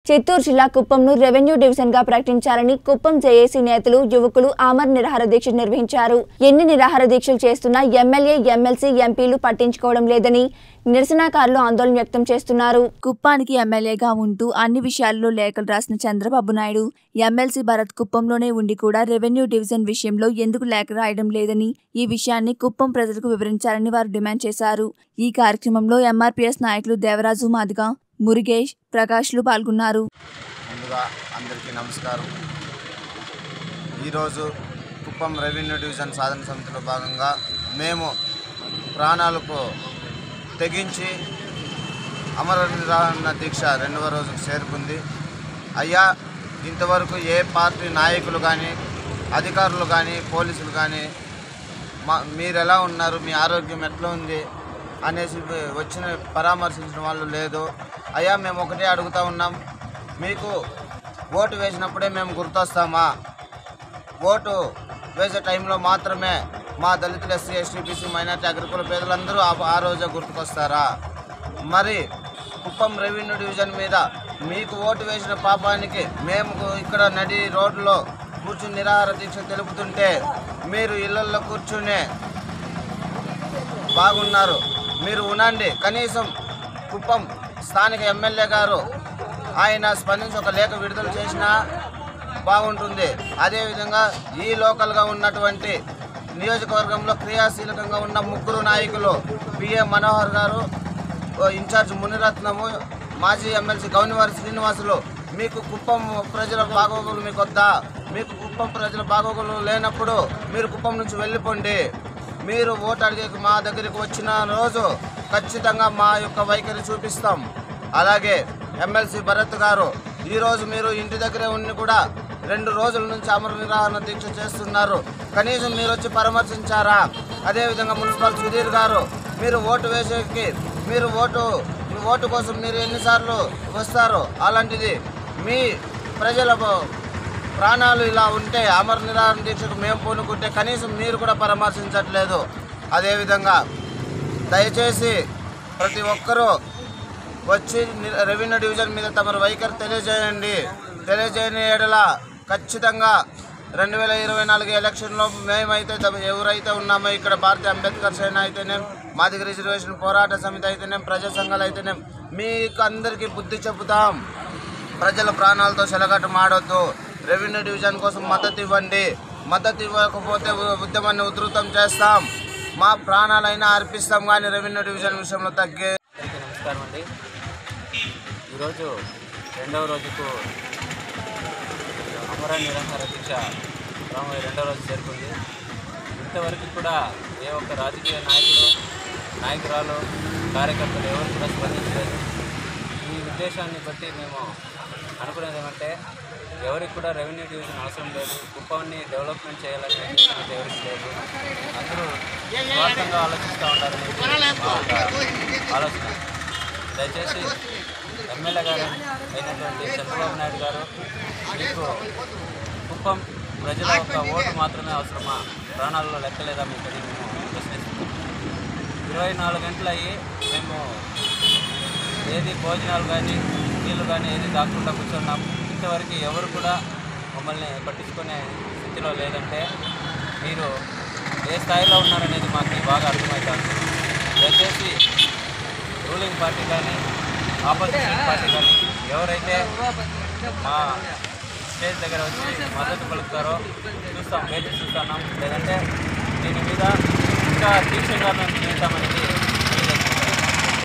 చిత్తూరు జిల్లా కుప్పంను revenue division గా ప్రకటించాలని కుప్పం జేఏసీ నేతలు యువకులు ఆమర్ నిరాహార దీక్ష నిర్వహించారు ఎన్ని నిరాహార దీక్షలు చేస్తున్నా ఎమ్మెల్యే ఎమ్మెల్సీ ఎంపీలు పట్టించుకోవడం లేదని నిరసనకారులు ఆందోళన వ్యక్తం చేస్తున్నారు కుప్పానికి ఎమ్మెల్యేగా ఉంటూ అన్ని విషయాల్లో లేఖలు రాసిన చంద్రబాబు నాయుడు ఎమ్మెల్సీ భరత్ కుప్పంలోనే ఉండి కూడా రెవెన్యూ డివిజన్ విషయంలో ఎందుకు లేఖ రాయడం లేదని ఈ విషయాన్ని కుప్పం ప్రజలకు వివరించాలని వారు డిమాండ్ చేశారు ఈ కార్యక్రమంలో ఎంఆర్పీఎస్ నాయకులు దేవరాజు మాదిగ మురుగేష్ ప్రకాష్లు పాల్గొన్నారు ముందుగా అందరికీ నమస్కారం ఈరోజు కుప్పం రెవెన్యూ డివిజన్ సాధన సమితిలో భాగంగా మేము ప్రాణాలకు తెగించి అమర నిరాహరణ దీక్ష రెండవ రోజుకు చేరుకుంది అయ్యా ఇంతవరకు ఏ పార్టీ నాయకులు కానీ అధికారులు కానీ పోలీసులు కానీ మా మీరు ఎలా ఉన్నారు మీ ఆరోగ్యం ఎట్లా ఉంది అనేసి వచ్చిన పరామర్శించిన వాళ్ళు లేదు అయ్యా మేము ఒకటే అడుగుతా ఉన్నాం మీకు ఓటు వేసినప్పుడే మేము గుర్తొస్తామా ఓటు వేసే టైంలో మాత్రమే మా దళితులు ఎస్సీ ఎస్టీ బీసీ మైనార్టీ అగ్రికుల పేదలందరూ ఆ ఆ రోజే గుర్తుకొస్తారా మరి కుప్పం రెవెన్యూ డివిజన్ మీద మీకు ఓటు వేసిన పాపానికి మేము ఇక్కడ నడి రోడ్లో కూర్చుని నిరాహార దీక్ష తెలుపుతుంటే మీరు ఇళ్లలో కూర్చునే బాగున్నారు మీరు ఉనండి కనీసం కుప్పం స్థానిక ఎమ్మెల్యే గారు ఆయన స్పందించి ఒక లేఖ విడుదల చేసినా బాగుంటుంది అదేవిధంగా ఈ లోకల్గా ఉన్నటువంటి నియోజకవర్గంలో క్రియాశీలకంగా ఉన్న ముగ్గురు నాయకులు పిఏ మనోహర్ గారు ఓ ఇన్ఛార్జ్ మునిరత్నము మాజీ ఎమ్మెల్సీ గౌనివారి శ్రీనివాసులు మీకు కుప్పం ప్రజల బాగోగులు మీకు వద్దా మీకు కుప్పం ప్రజల బాగోగులు లేనప్పుడు మీరు కుప్పం నుంచి వెళ్ళిపోండి మీరు ఓటు అడిగే మా దగ్గరికి వచ్చిన రోజు ఖచ్చితంగా మా యొక్క వైఖరి చూపిస్తాం అలాగే ఎమ్మెల్సీ భరత్ గారు ఈరోజు మీరు ఇంటి దగ్గరే ఉండి కూడా రెండు రోజుల నుంచి అమర నిరాహరణ దీక్ష చేస్తున్నారు కనీసం మీరు వచ్చి పరామర్శించారా అదేవిధంగా మున్సిపల్ సుధీర్ గారు మీరు ఓటు వేసేకి మీరు ఓటు మీ ఓటు కోసం మీరు ఎన్నిసార్లు వస్తారు అలాంటిది మీ ప్రజల ప్రాణాలు ఇలా ఉంటే అమర నిరాహార దీక్షకు మేము పూనుకుంటే కనీసం మీరు కూడా పరామర్శించట్లేదు అదేవిధంగా దయచేసి ప్రతి ఒక్కరూ వచ్చి ని- రెవెన్యూ డివిజన్ మీద తమ వైఖరి తెలియజేయండి తెలియజేయని ఎడల ఖచ్చితంగా రెండు వేల ఇరవై నాలుగు ఎలక్షన్లో మేమైతే తమ- ఎవరైతే ఉన్నామో ఇక్కడ భారతీయ అంబేద్కర్ సేన అయితేనేం మాదిగ రిజర్వేషన్ పోరాట సమితి అయితేనేం ప్రజా సంఘాలు అయితేనేం మీకు అందరికీ బుద్ధి చెబుతాం ప్రజల ప్రాణాలతో సెలగట్టు మాడొద్దు రెవెన్యూ డివిజన్ కోసం మద్దతు ఇవ్వండి మద్దతు ఇవ్వకపోతే ఉ- ఉద్యమాన్ని ఉధృతం చేస్తాం మా ప్రాణాలైనా అర్పిస్తాం కానీ రెవెన్యూ డివిజన్ విషయంలో తగ్గే అందరికీ నమస్కారం అండి ఈరోజు రెండవ రోజుకు అమర నిరాహార దీక్ష రామయ్య రెండవ రోజు చేరుకుంది ఇంతవరకు కూడా ఏ ఒక్క రాజకీయ నాయకుడు నాయకురాలు కార్యకర్తలు ఎవరు కూడా స్పందించలేదు ఈ ఉద్దేశాన్ని బట్టి మేము అనుకునేది ఏమంటే ఎవరికి కూడా రెవెన్యూ డివిజన్ అవసరం లేదు కుప్పాన్ని డెవలప్మెంట్ చేయాలని ఉద్దేశం ఎవరికి లేదు అందరూ స్వార్థంగా ఆలోచిస్తూ ఉంటారనేది మా ఒక ఆలోచన దయచేసి ఎమ్మెల్యే గారు అయినటువంటి చంద్రబాబు నాయుడు గారు మీకు కుప్పం ప్రజల యొక్క ఓటు మాత్రమే అవసరమా ప్రాణాల్లో లెక్కలేదా మీకు అని మేము ప్రశ్నిస్తున్నాం ఇరవై నాలుగు గంటలు అయ్యి మేము ఏది భోజనాలు కానీ నీళ్ళు కానీ ఏది దాక్కుండా కూర్చున్నాం ఇంతవరకు ఎవరు కూడా మమ్మల్ని పట్టించుకునే స్థితిలో లేదంటే మీరు ఏ స్థాయిలో ఉన్నారనేది మాకు బాగా అర్థమవుతుంది దయచేసి రూలింగ్ పార్టీ కానీ ఆపోజిషన్ పార్టీ కానీ ఎవరైతే మా స్టేజ్ దగ్గర వచ్చి మద్దతు పలుకుతారో చూస్తాం వేచి చూస్తున్నాం లేదంటే దీని మీద ఇంకా తీక్షణగా మేము చేస్తామనేది